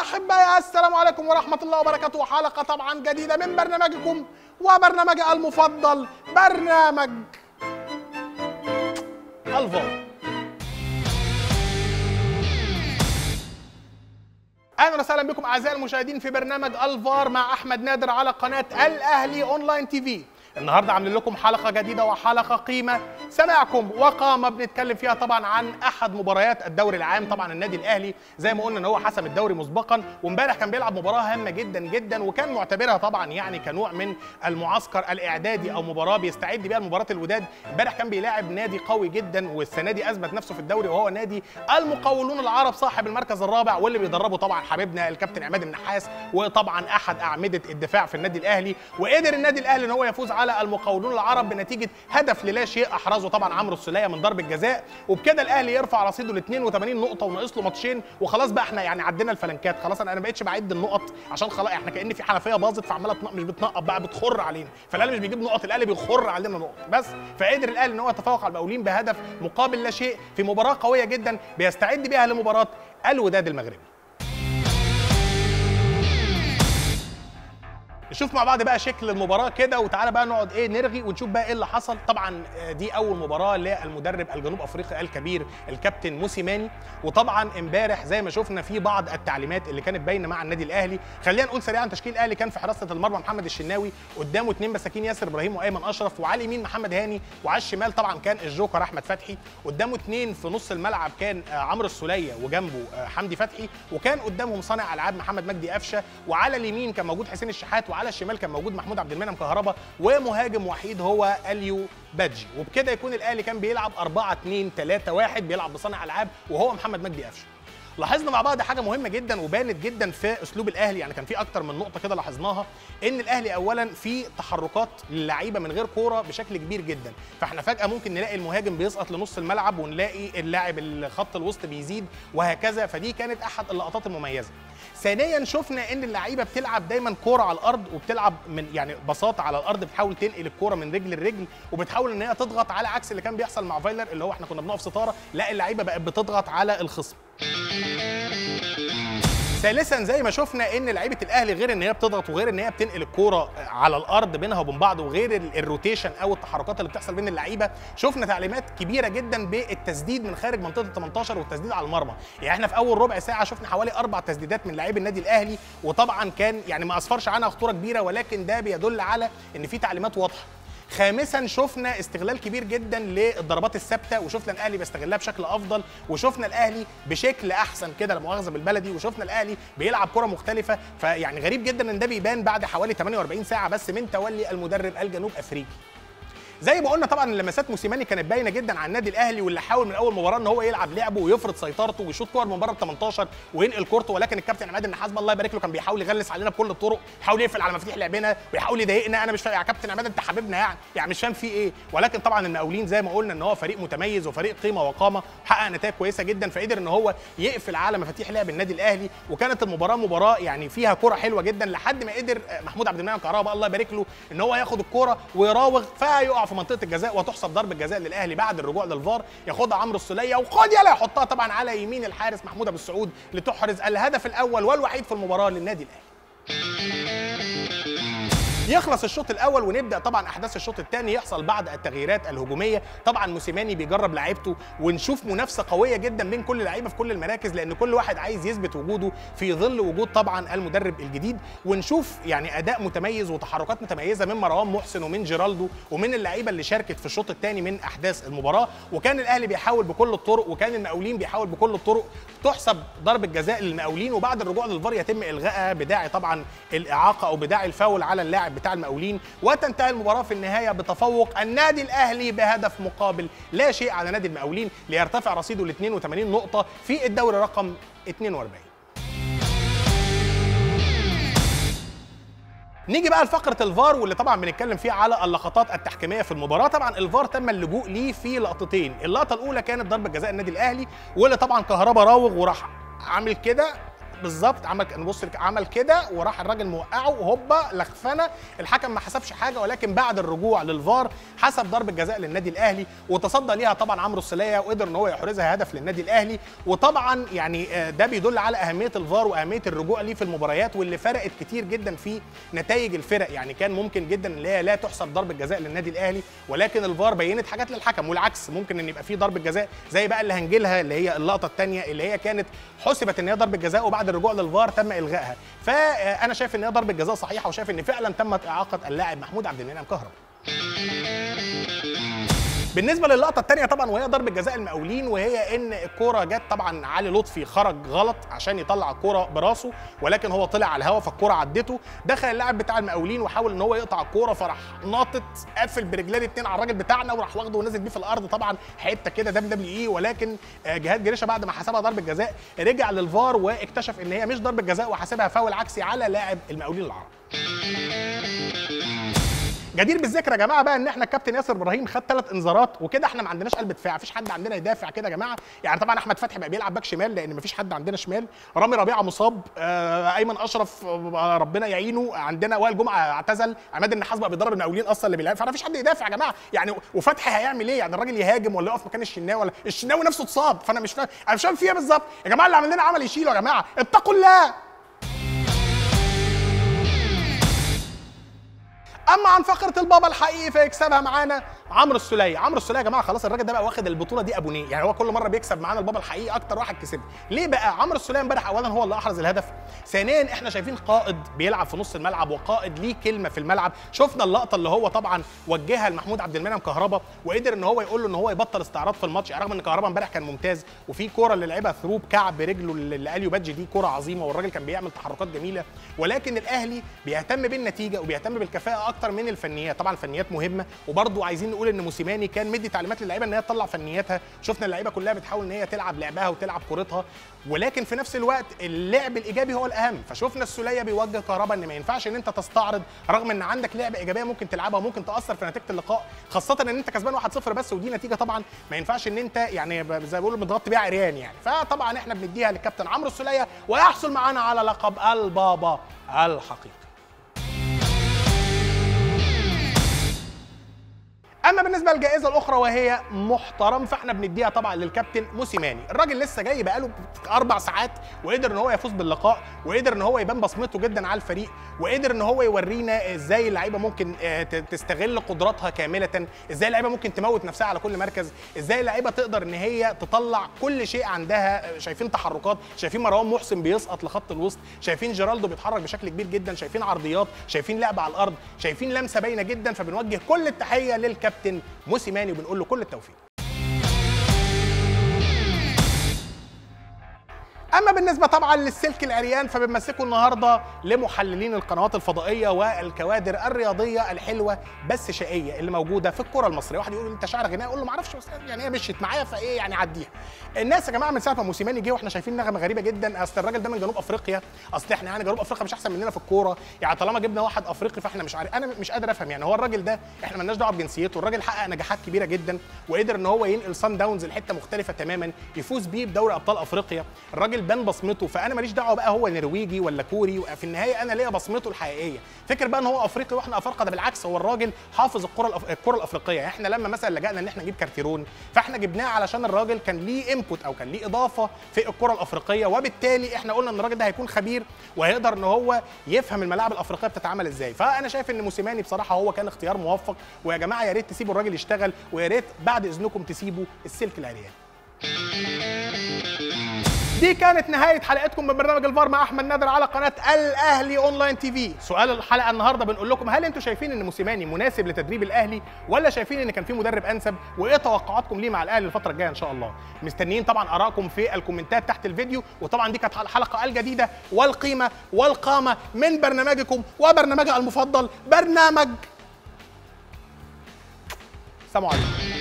أحبائي السلام عليكم ورحمة الله وبركاته حلقة طبعا جديدة من برنامجكم وبرنامجي المفضل برنامج الفار اهلا وسهلا بكم اعزائي المشاهدين في برنامج الفار مع احمد نادر على قناه الاهلي اونلاين تي في النهارده عاملين لكم حلقه جديده وحلقه قيمه سماعكم وقامه بنتكلم فيها طبعا عن احد مباريات الدوري العام طبعا النادي الاهلي زي ما قلنا ان هو حسم الدوري مسبقا وامبارح كان بيلعب مباراه هامه جدا جدا وكان معتبرها طبعا يعني كنوع من المعسكر الاعدادي او مباراه بيستعد بيها لمباراه الوداد امبارح كان بيلاعب نادي قوي جدا والسنه دي اثبت نفسه في الدوري وهو نادي المقاولون العرب صاحب المركز الرابع واللي بيدربه طبعا حبيبنا الكابتن عماد النحاس وطبعا احد اعمده الدفاع في النادي الاهلي وقدر النادي الاهلي ان هو يفوز على المقاولون العرب بنتيجه هدف للا شيء احرزه طبعا عمرو السوليه من ضربه جزاء وبكده الاهلي يرفع رصيده ل 82 نقطه وناقص له ماتشين وخلاص بقى احنا يعني عدينا الفلنكات خلاص انا ما بقتش بعد النقط عشان خلاص احنا كان في حنفيه باظت فعماله تنق- مش بتنقط بقى بتخر علينا فالاهلي مش بيجيب نقط الاهلي بيخر علينا نقط بس فقدر الاهلي ان هو يتفوق على المقاولين بهدف مقابل لا شيء في مباراه قويه جدا بيستعد بيها لمباراه الوداد المغربي نشوف مع بعض بقى شكل المباراه كده وتعالى بقى نقعد ايه نرغي ونشوف بقى ايه اللي حصل طبعا آه، دي اول مباراه للمدرب الجنوب افريقي الكبير الكابتن موسيماني وطبعا امبارح زي ما شفنا في بعض التعليمات اللي كانت باينه مع النادي الاهلي خلينا نقول سريعا تشكيل الاهلي كان في حراسه المرمى محمد الشناوي قدامه اثنين مساكين ياسر ابراهيم وايمن اشرف وعلى اليمين محمد هاني وعلى الشمال طبعا كان الجوكر احمد فتحي قدامه اثنين في نص الملعب كان آه، عمرو السوليه وجنبه آه، حمدي فتحي وكان قدامهم صانع العاب محمد مجدي قفشه وعلى اليمين كان موجود حسين الشحات وعلى الشمال كان موجود محمود عبد المنعم كهربا ومهاجم وحيد هو اليو بادجي وبكده يكون الاهلي كان بيلعب 4 2 3 1 بيلعب بصانع العاب وهو محمد مجدي قفشه لاحظنا مع بعض حاجه مهمه جدا وبانت جدا في اسلوب الاهلي يعني كان في اكتر من نقطه كده لاحظناها ان الاهلي اولا في تحركات للعيبه من غير كوره بشكل كبير جدا فاحنا فجاه ممكن نلاقي المهاجم بيسقط لنص الملعب ونلاقي اللاعب الخط الوسط بيزيد وهكذا فدي كانت احد اللقطات المميزه ثانيا شفنا ان اللعيبه بتلعب دايما كوره على الارض وبتلعب من يعني بساطه على الارض بتحاول تنقل الكوره من رجل لرجل وبتحاول ان هي تضغط على عكس اللي كان بيحصل مع فايلر اللي هو احنا كنا بنقف ستاره لا اللعيبه بقت بتضغط على الخصم ثالثا زي ما شفنا ان لعيبه الاهلي غير ان هي بتضغط وغير ان هي بتنقل الكوره على الارض بينها وبين بعض وغير ال- الروتيشن او التحركات اللي بتحصل بين اللعيبه شفنا تعليمات كبيره جدا بالتسديد من خارج منطقه ال 18 والتسديد على المرمى يعني احنا في اول ربع ساعه شفنا حوالي اربع تسديدات من لاعبي النادي الاهلي وطبعا كان يعني ما اسفرش عنها خطوره كبيره ولكن ده بيدل على ان في تعليمات واضحه خامسا شفنا استغلال كبير جدا للضربات الثابته وشفنا الاهلي بيستغلها بشكل افضل وشفنا الاهلي بشكل احسن كده لا مؤاخذه بالبلدي وشفنا الاهلي بيلعب كره مختلفه فيعني غريب جدا ان ده بيبان بعد حوالي 48 ساعه بس من تولي المدرب الجنوب افريقي زي ما قلنا طبعا لمسات موسيماني كانت باينه جدا على النادي الاهلي واللي حاول من اول مباراه ان هو يلعب لعبه ويفرض سيطرته ويشوط كور من بره ال 18 وينقل كورته ولكن الكابتن عماد النحاس بقى الله يبارك له كان بيحاول يغلس علينا بكل الطرق يحاول يقفل على مفاتيح لعبنا ويحاول يضايقنا انا مش فاهم يا كابتن عماد انت حبيبنا يعني يعني مش فاهم في ايه ولكن طبعا المقاولين زي ما قلنا ان هو فريق متميز وفريق قيمه وقامه حقق نتائج كويسه جدا فقدر ان هو يقفل على مفاتيح لعب النادي الاهلي وكانت المباراه مباراه يعني فيها كره حلوه جدا لحد ما قدر محمود عبد المنعم كهربا الله يبارك له ان هو ياخد الكوره ويراوغ فيقع في منطقه الجزاء وتحسب ضربه جزاء للاهلي بعد الرجوع للفار ياخدها عمرو السوليه وخد يلا يحطها طبعا على يمين الحارس محمود ابو السعود لتحرز الهدف الاول والوحيد في المباراه للنادي الاهلي يخلص الشوط الاول ونبدا طبعا احداث الشوط الثاني يحصل بعد التغييرات الهجوميه طبعا موسيماني بيجرب لعيبته ونشوف منافسه قويه جدا بين كل لعيبه في كل المراكز لان كل واحد عايز يثبت وجوده في ظل وجود طبعا المدرب الجديد ونشوف يعني اداء متميز وتحركات متميزه من مروان محسن ومن جيرالدو ومن اللعيبه اللي شاركت في الشوط الثاني من احداث المباراه وكان الاهلي بيحاول بكل الطرق وكان المقاولين بيحاول بكل الطرق تحسب ضربه جزاء للمقاولين وبعد الرجوع للفار يتم الغائها بداعي طبعا الاعاقه او بداعي الفاول على اللاعب بتاع المقاولين وتنتهي المباراه في النهايه بتفوق النادي الاهلي بهدف مقابل لا شيء على نادي المقاولين ليرتفع رصيده ل 82 نقطه في الدوري رقم 42 نيجي بقى لفقره الفار واللي طبعا بنتكلم فيها على اللقطات التحكيميه في المباراه طبعا الفار تم اللجوء ليه في لقطتين اللقطه الاولى كانت ضربه جزاء النادي الاهلي واللي طبعا كهربا راوغ وراح عامل كده بالظبط عمل نبص عمل كده وراح الراجل موقعه وهوبا لخفنه الحكم ما حسبش حاجه ولكن بعد الرجوع للفار حسب ضربه جزاء للنادي الاهلي وتصدى ليها طبعا عمرو السوليه وقدر ان هو يحرزها هدف للنادي الاهلي وطبعا يعني آه، ده بيدل على اهميه الفار واهميه الرجوع ليه في المباريات واللي فرقت كتير جدا في نتائج الفرق يعني كان ممكن جدا ان هي لا تحسب ضربه جزاء للنادي الاهلي ولكن الفار بينت حاجات للحكم والعكس ممكن ان يبقى في ضربه جزاء زي بقى اللي هنجيلها اللي هي اللقطه الثانيه اللي هي كانت حسبت ان هي ضربه جزاء وبعد الرجوع للفار تم الغائها فانا شايف ان هي ضربه جزاء صحيحه وشايف ان فعلا تمت اعاقه اللاعب محمود عبد المنعم كهربا بالنسبه للقطه الثانيه طبعا وهي ضربه جزاء المقاولين وهي ان الكوره جت طبعا علي لطفي خرج غلط عشان يطلع الكوره براسه ولكن هو طلع على الهواء فالكوره عدته دخل اللاعب بتاع المقاولين وحاول ان هو يقطع الكوره فراح ناطط قافل برجلين اتنين على الراجل بتاعنا وراح واخده ونازل بيه في الارض طبعا حته كده دبليو دبليو اي ولكن آه، جهاد جريشه بعد ما حسبها ضربه جزاء رجع للفار واكتشف ان هي مش ضربه جزاء وحاسبها فاول عكسي على لاعب المقاولين العرب جدير بالذكر يا جماعه بقى ان احنا الكابتن ياسر ابراهيم خد ثلاث انذارات وكده احنا ما عندناش قلب دفاع مفيش حد عندنا يدافع كده يا جماعه يعني طبعا احمد فتحي بقى بيلعب باك شمال لان مفيش حد عندنا شمال رامي ربيعه مصاب آه ايمن اشرف آه ربنا يعينه عندنا وائل جمعه اعتزل عماد النحاس بقى بيضرب المقاولين اصلا اللي بيلعب فما فيش حد يدافع يا جماعه يعني وفتحي هيعمل ايه يعني الراجل يهاجم ولا يقف مكان الشناوي ولا الشناوي نفسه اتصاب فانا مش فاهم انا مش فاهم فيها بالظبط يا جماعه اللي عمل لنا عمل يشيله يا جماعه اتقوا الله اما عن فقره البابا الحقيقي فيكسبها معانا عمرو السوليه عمرو السوليه يا جماعه خلاص الراجل ده بقى واخد البطوله دي ابونيه يعني هو كل مره بيكسب معانا البابا الحقيقي اكتر واحد كسب ليه بقى عمرو السوليه امبارح اولا هو اللي احرز الهدف ثانيا احنا شايفين قائد بيلعب في نص الملعب وقائد ليه كلمه في الملعب شفنا اللقطه اللي هو طبعا وجهها لمحمود عبد المنعم كهربا وقدر ان هو يقول له ان هو يبطل استعراض في الماتش يعني رغم ان كهربا امبارح كان ممتاز وفي كوره اللي لعبها ثروب كعب رجله اللي اليو بادجي دي كوره عظيمه والراجل كان بيعمل تحركات جميله ولكن الاهلي بيهتم بالنتيجه وبيهتم بالكفاءه اكتر من الفنيات طبعا الفنيات مهمه وبرضه عايزين نقول ان موسيماني كان مدي تعليمات للعيبه ان هي تطلع فنياتها شفنا اللعيبه كلها بتحاول ان هي تلعب لعبها وتلعب كورتها ولكن في نفس الوقت اللعب الايجابي هو الاهم فشفنا السوليه بيوجه كهربا ان ما ينفعش ان انت تستعرض رغم ان عندك لعبه ايجابيه ممكن تلعبها وممكن تاثر في نتيجه اللقاء خاصه ان انت كسبان 1-0 بس ودي نتيجه طبعا ما ينفعش ان انت يعني ب- زي ما بيقولوا متغطي بيها عريان يعني فطبعا احنا بنديها للكابتن عمرو السوليه ويحصل معانا على لقب البابا الحقيقي اما بالنسبه للجائزه الاخرى وهي محترم فاحنا بنديها طبعا للكابتن موسيماني الراجل لسه جاي بقاله اربع ساعات وقدر ان هو يفوز باللقاء وقدر ان هو يبان بصمته جدا على الفريق وقدر ان هو يورينا ازاي اللعيبه ممكن آه، ت- تستغل قدراتها كامله ازاي اللعيبه ممكن تموت نفسها على كل مركز ازاي اللعيبه تقدر ان هي تطلع كل شيء عندها آه، شايفين تحركات شايفين مروان محسن بيسقط لخط الوسط شايفين جيرالدو بيتحرك بشكل كبير جدا شايفين عرضيات شايفين لعب على الارض شايفين لمسه باينه جدا فبنوجه كل التحيه للكابتن موسيماني وبنقول له كل التوفيق اما بالنسبه طبعا للسلك العريان فبنمسكه النهارده لمحللين القنوات الفضائيه والكوادر الرياضيه الحلوه بس شقيه اللي موجوده في الكره المصريه واحد يقول انت شاعر غناء اقول له ما اعرفش بس يعني هي مشيت معايا فايه يعني عديها الناس يا جماعه من ساعه ما موسيماني جه واحنا شايفين نغمه غريبه جدا اصل الراجل ده من جنوب افريقيا اصل احنا يعني جنوب افريقيا مش احسن مننا في الكوره يعني طالما جبنا واحد افريقي فاحنا مش عارف انا مش قادر افهم يعني هو الراجل ده احنا مالناش دعوه بجنسيته الراجل حقق نجاحات كبيره جدا وقدر ان هو ينقل سان داونز لحته مختلفه تماما يفوز بيه بدوري ابطال افريقيا الراجل بان بصمته فانا ماليش دعوه بقى هو نرويجي ولا كوري في النهايه انا ليا بصمته الحقيقيه فكر بقى ان هو افريقي واحنا افارقه ده بالعكس هو الراجل حافظ الكره الأف... الكره الافريقيه احنا لما مثلا لجأنا ان احنا نجيب كارتيرون فاحنا جبناه علشان الراجل كان ليه انبوت او كان ليه اضافه في الكره الافريقيه وبالتالي احنا قلنا ان الراجل ده هيكون خبير وهيقدر ان هو يفهم الملاعب الافريقيه بتتعامل ازاي فانا شايف ان موسيماني بصراحه هو كان اختيار موفق ويا جماعه يا ريت تسيبوا الراجل يشتغل ويا ريت بعد اذنكم تسيبوا السلك العريان دي كانت نهاية حلقتكم من برنامج الفار مع أحمد نادر على قناة الأهلي أونلاين تي في سؤال الحلقة النهاردة بنقول لكم هل أنتم شايفين إن موسيماني مناسب لتدريب الأهلي ولا شايفين إن كان في مدرب أنسب وإيه توقعاتكم ليه مع الأهلي الفترة الجاية إن شاء الله مستنيين طبعا آرائكم في الكومنتات تحت الفيديو وطبعا دي كانت الحلقة الجديدة والقيمة والقامة من برنامجكم وبرنامجها المفضل برنامج سلام عليكم